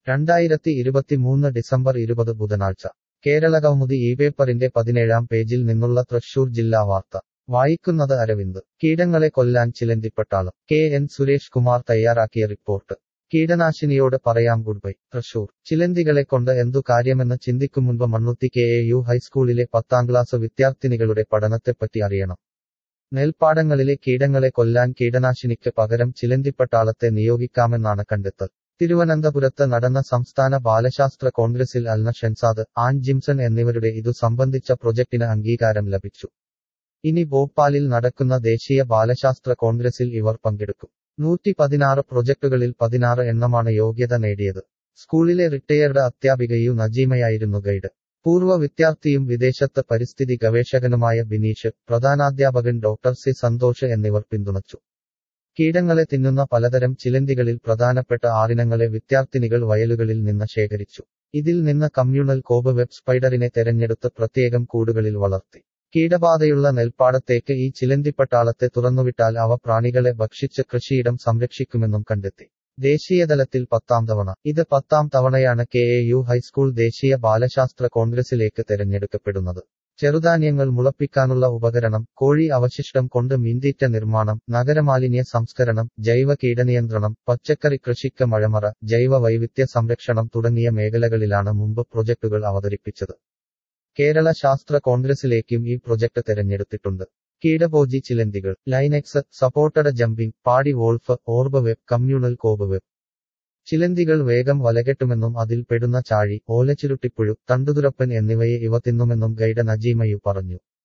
രണ്ടായിരത്തി ഇരുപത്തിമൂന്ന് ഡിസംബർ ഇരുപത് ബുധനാഴ്ച കേരളകൗമുദി ഈ പേപ്പറിന്റെ പതിനേഴാം പേജിൽ നിന്നുള്ള തൃശൂർ ജില്ലാ വാർത്ത വായിക്കുന്നത് അരവിന്ദ് കീടങ്ങളെ കൊല്ലാൻ ചിലന്തിപ്പട്ടാളം കെ എൻ സുരേഷ് കുമാർ തയ്യാറാക്കിയ റിപ്പോർട്ട് കീടനാശിനിയോട് പറയാം ഗുഡ് ബൈ തൃശൂർ ചിലന്തികളെ കൊണ്ട് എന്തു കാര്യമെന്ന് ചിന്തിക്കും മുൻപ് മണ്ണുത്തി കെ എ യു ഹൈസ്കൂളിലെ പത്താം ക്ലാസ് വിദ്യാർത്ഥിനികളുടെ പഠനത്തെപ്പറ്റി അറിയണം നെൽപ്പാടങ്ങളിലെ കീടങ്ങളെ കൊല്ലാൻ കീടനാശിനിക്ക് പകരം ചിലന്തിപ്പട്ടാളത്തെ നിയോഗിക്കാമെന്നാണ് കണ്ടെത്തൽ തിരുവനന്തപുരത്ത് നടന്ന സംസ്ഥാന ബാലശാസ്ത്ര കോൺഗ്രസിൽ അൽന ഷെൻസാദ് ആൻ ജിംസൺ എന്നിവരുടെ ഇതു സംബന്ധിച്ച പ്രൊജക്ടിന് അംഗീകാരം ലഭിച്ചു ഇനി ഭോപ്പാലിൽ നടക്കുന്ന ദേശീയ ബാലശാസ്ത്ര കോൺഗ്രസിൽ ഇവർ പങ്കെടുക്കും നൂറ്റി പതിനാറ് പ്രൊജക്ടുകളിൽ പതിനാറ് എണ്ണമാണ് യോഗ്യത നേടിയത് സ്കൂളിലെ റിട്ടയേർഡ് അധ്യാപികയു നജീമയായിരുന്നു ഗൈഡ് പൂർവ്വ വിദ്യാർത്ഥിയും വിദേശത്ത് പരിസ്ഥിതി ഗവേഷകനുമായ ബിനീഷ് പ്രധാനാധ്യാപകൻ ഡോക്ടർ സി സന്തോഷ് എന്നിവർ പിന്തുണച്ചു കീടങ്ങളെ തിന്നുന്ന പലതരം ചിലന്തികളിൽ പ്രധാനപ്പെട്ട ആറിനങ്ങളെ വിദ്യാർത്ഥിനികൾ വയലുകളിൽ നിന്ന് ശേഖരിച്ചു ഇതിൽ നിന്ന് കമ്മ്യൂണൽ കോബ് വെബ് സ്പൈഡറിനെ തെരഞ്ഞെടുത്ത് പ്രത്യേകം കൂടുകളിൽ വളർത്തി കീടബാധയുള്ള നെൽപ്പാടത്തേക്ക് ഈ ചിലന്തിപ്പട്ടാളത്തെ തുറന്നുവിട്ടാൽ അവ പ്രാണികളെ ഭക്ഷിച്ച് കൃഷിയിടം സംരക്ഷിക്കുമെന്നും കണ്ടെത്തി ദേശീയതലത്തിൽ പത്താം തവണ ഇത് പത്താം തവണയാണ് കെ എ യു ഹൈസ്കൂൾ ദേശീയ ബാലശാസ്ത്ര കോൺഗ്രസിലേക്ക് തെരഞ്ഞെടുക്കപ്പെടുന്നത് ചെറുധാന്യങ്ങൾ മുളപ്പിക്കാനുള്ള ഉപകരണം കോഴി അവശിഷ്ടം കൊണ്ട് മീൻതീറ്റ നിർമ്മാണം നഗരമാലിന്യ സംസ്കരണം ജൈവ കീടനിയന്ത്രണം പച്ചക്കറി കൃഷിക്ക് മഴമറ ജൈവ വൈവിധ്യ സംരക്ഷണം തുടങ്ങിയ മേഖലകളിലാണ് മുമ്പ് പ്രൊജക്ടുകൾ അവതരിപ്പിച്ചത് കേരള ശാസ്ത്ര കോൺഗ്രസിലേക്കും ഈ പ്രൊജക്ട് തെരഞ്ഞെടുത്തിട്ടുണ്ട് കീടഭോജി ചിലന്തികൾ lynx supported jumping paddy wolf orb web communal cob web ചിലന്തികൾ വേഗം വലകെട്ടുമെന്നും അതിൽ പെടുന്ന ചാഴി ഓലച്ചുരുട്ടിപ്പുഴു തണ്ടുതുരപ്പൻ എന്നിവയെ ഇവ തിന്നുമെന്നും ഗൈഡ് നജീമയു പറഞ്ഞു